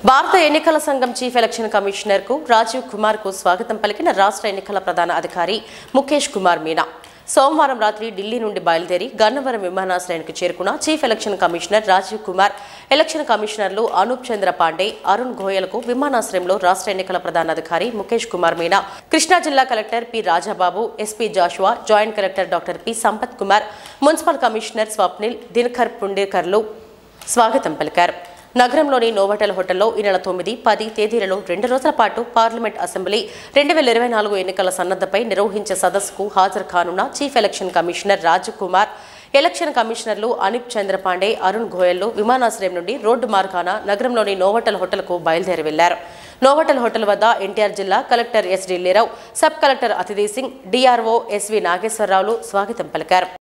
భారత ఎన్నికల సంఘం చీఫ్ ఎలక్షన్ కమిషనర్ కు రాజీవ్ కుమార్ కు స్వాగతం పలికిన రాష్ట్ర ఎన్నికల ప్రధాన అధికారి ముఖేష్ కుమార్ మీనా సోమవారం రాత్రి ఢిల్లీ నుండి బయలుదేరి గన్నవరం విమానాశ్రయానికి చేరుకున్న chief election commissioner Rajiv Kumar election కమిషనర్లు అనూప్ చంద్ర పాండే అరుణ్ గోయల్కు విమానాశ్రయంలో రాష్ట్ర ఎన్నికల ప్రధాన అధికారి ముఖేష్ కుమార్ మీనా కృష్ణా జిల్లా collector P Rajababu SP Joshua joint collector doctor P Sampath Kumar municipal commissioner Swapnil Dinakar పుండేకర్లు స్వాగతం పలికారు నగరంలోని నోవటల్ హోటల్లో ఈ నెల తొమ్మిది పది తేదీలలో రెండు రోజుల పాటు పార్లమెంట్ అసెంబ్లీ రెండు వేల ఇరవై నాలుగు ఎన్నికల సన్నద్ధపై నిర్వహించే సదస్సుకు హాజరు కానున్న chief election commissioner Raju Kumar election కమిషనర్లు అనిప్ చంద్రపాండే అరుణ్ గోయల్లు విమానాశ్రయం నుండి రోడ్డు మార్గాన నగరంలోని నోవటల్ హోటల్కు బయలుదేరి వెళ్లారు నోవటల్ హోటల్ వద్ద ఎన్టీఆర్ జిల్లా collector S Dilli Rao sub collector Athithi Singh DRO SV నాగేశ్వరరావులు స్వాగతం పలికారు